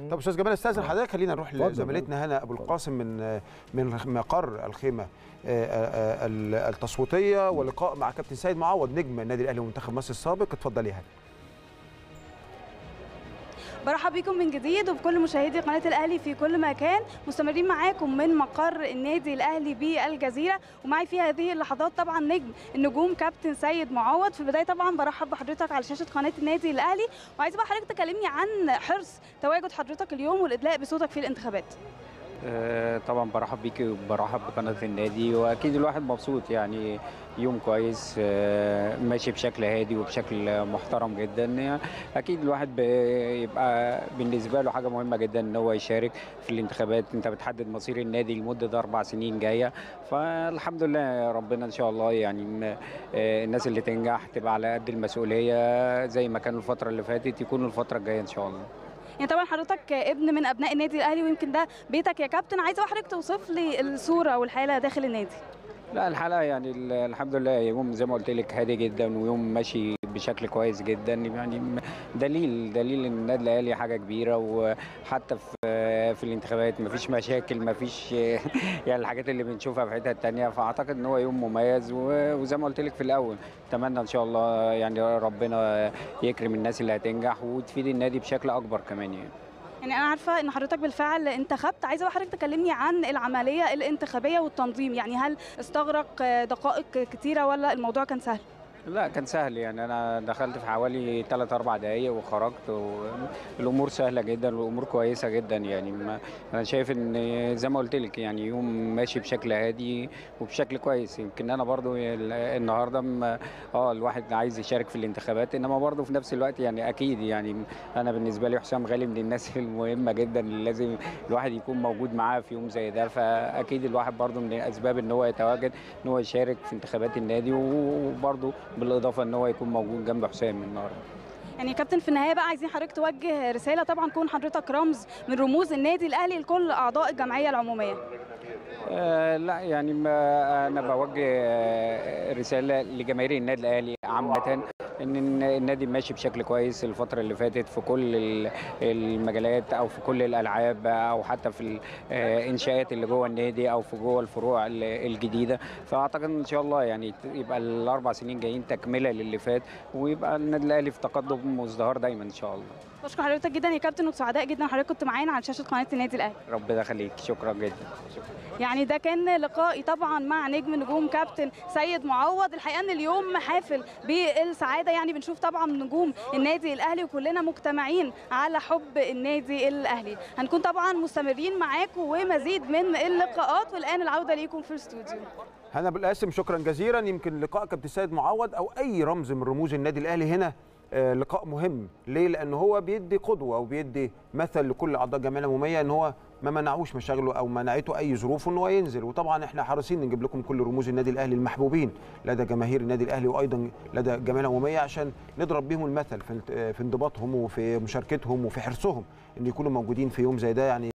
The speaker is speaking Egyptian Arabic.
طب استاذ جمال استاذن حضرتك خلينا نروح اتفضل. لزميلتنا هنا ابو القاسم من من مقر الخيمه آه، آه، آه، التصويتيه ولقاء مع كابتن سيد معوض نجم النادي الاهلي ومنتخب مصر السابق اتفضلي يا هنا برحب بكم من جديد وبكل مشاهدي قناه الاهلي في كل مكان مستمرين معاكم من مقر النادي الاهلي بالجزيره ومعي في هذه اللحظات طبعا نجم النجوم كابتن سيد معوض في البدايه طبعا برحب بحضرتك على شاشه قناه النادي الاهلي وعايزه بقى حضرتك تكلمني عن حرص تواجد حضرتك اليوم والادلاء بصوتك في الانتخابات آه، طبعا برحب بيكي وبرحب بقناة النادي وأكيد الواحد مبسوط يعني يوم كويس آه، ماشي بشكل هادي وبشكل محترم جدا يعني أكيد الواحد بيبقى بالنسبة له حاجة مهمة جدا إن هو يشارك في الانتخابات أنت بتحدد مصير النادي لمدة أربع سنين جاية فالحمد لله ربنا إن شاء الله يعني م- آه، الناس اللي تنجح تبقى على قد المسؤولية زي ما كانوا الفترة اللي فاتت يكونوا الفترة الجاية إن شاء الله يعني طبعا حضرتك ابن من ابناء النادي الاهلي ويمكن ده بيتك يا كابتن عايزه بقى حضرتك توصف لي الصوره والحاله داخل النادي لا الحلقه يعني ال- الحمد لله يوم زي ما قلت لك هادي جدا ويوم ماشي بشكل كويس جدا يعني م- دليل دليل ان النادي الاهلي حاجه كبيره وحتى في في الانتخابات مفيش مشاكل مفيش يعني الحاجات اللي بنشوفها في حتت تانية فاعتقد ان هو يوم مميز و- وزي ما قلت لك في الاول اتمنى ان شاء الله يعني ربنا يكرم الناس اللي هتنجح وتفيد النادي بشكل اكبر كمان يعني يعني انا عارفه ان حضرتك بالفعل انتخبت عايزه بقى حضرتك تكلمني عن العمليه الانتخابيه والتنظيم يعني هل استغرق دقائق كتيره ولا الموضوع كان سهل لا كان سهل يعني انا دخلت في حوالي 3 4 دقايق وخرجت والامور سهله جدا والامور كويسه جدا يعني ما انا شايف ان زي ما قلت لك يعني يوم ماشي بشكل هادي وبشكل كويس يمكن انا برضو ال- النهارده م- اه الواحد عايز يشارك في الانتخابات انما برضو في نفس الوقت يعني اكيد يعني انا بالنسبه لي حسام غالي من الناس المهمه جدا اللي لازم الواحد يكون موجود معاه في يوم زي ده فاكيد الواحد برضو من الاسباب ان هو يتواجد ان هو يشارك في انتخابات النادي وبرضو بالاضافه ان هو يكون موجود جنب حسام النهارده يعني يا كابتن في النهايه بقى عايزين حضرتك توجه رساله طبعا كون حضرتك رمز من رموز النادي الاهلي لكل اعضاء الجمعيه العموميه آه لا يعني ما انا بوجه آه، رساله لجماهير النادي الاهلي عامه ان الن- النادي ماشي بشكل كويس الفتره اللي فاتت في كل ال- المجالات او في كل الالعاب او حتى في الانشاءات اللي جوه النادي او في جوه الفروع ال- الجديده فاعتقد ان شاء الله يعني ت- يبقى الاربع سنين جايين تكمله للي فات ويبقى النادي الاهلي في تقدم وازدهار دايما ان شاء الله بشكر حضرتك جدا يا كابتن وسعداء جدا حضرتك كنت معانا على شاشه قناه النادي الاهلي ربنا يخليك شكرا جدا يعني ده كان لقائي طبعا مع نجم نجوم كابتن سيد معوض الحقيقه ان اليوم حافل بالسعاده يعني بنشوف طبعا نجوم النادي الاهلي وكلنا مجتمعين على حب النادي الاهلي هنكون طبعا مستمرين معاكم ومزيد من اللقاءات والان العوده ليكم في الاستوديو هنا ابو القاسم شكرا جزيلا يمكن لقاء كابتن سيد معوض او اي رمز من رموز النادي الاهلي هنا آه، لقاء مهم ليه لان هو بيدي قدوه او بيدي مثل لكل اعضاء الجمعيه العموميه ان هو ما منعوش مشاغله او منعته اي ظروف ان هو ينزل وطبعا احنا حريصين نجيب لكم كل رموز النادي الاهلي المحبوبين لدى جماهير النادي الاهلي وايضا لدى الجمعيه العموميه عشان نضرب بيهم المثل في في انضباطهم وفي مشاركتهم وفي حرصهم ان يكونوا موجودين في يوم زي ده يعني